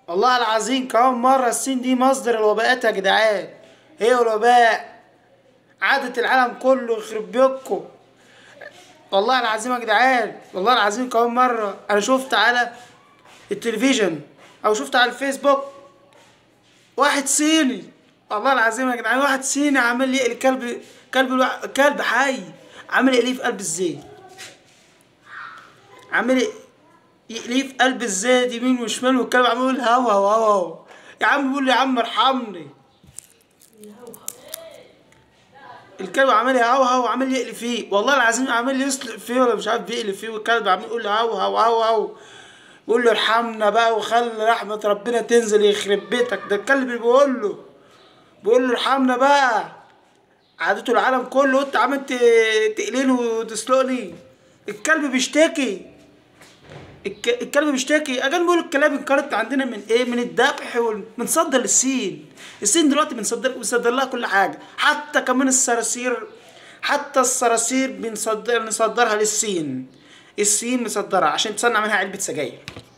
والله العظيم كمان مرة الصين دي مصدر الوباءات يا جدعان هي الوباء عادة العالم كله يخرب بيوتكم والله العظيم يا جدعان والله العظيم كمان مرة أنا شفت على التلفزيون أو شفت على الفيسبوك واحد صيني والله العظيم يا جدعان واحد صيني عامل يقلي كلب كلب الوا- كلب حي عامل يقليه في قلب الزيت عامل يقليه في قلب الزيت يمين وشمال والكلب عمال يقول هوا هوا هوا يا عم بيقول لي يا عم ارحمني الكلب عمال يهوهو وعمال يقلي فيه والله العظيم عمال يسلق فيه ولا مش عارف بيقلي فيه والكلب عمال يقول له هو هو هو هو بيقول له ارحمنا بقى وخلي رحمة ربنا تنزل يخرب بيتك ده الكلب اللي بيقول له بيقول له ارحمنا بقى عادته العالم كله انت عمال ت- تقليني وتسلقني الكلب بيشتكي الك- الكلب بيشتكي اجل بيقول الكلاب انقرضت عندنا من ايه من الذبح وبنصدر للصين الصين دلوقتي بنصدر بنصدر لها كل حاجه حتى كمان الصراصير حتى الصراصير بنصدر نصدرها للصين الصين مصدرها عشان تصنع منها علبه سجاير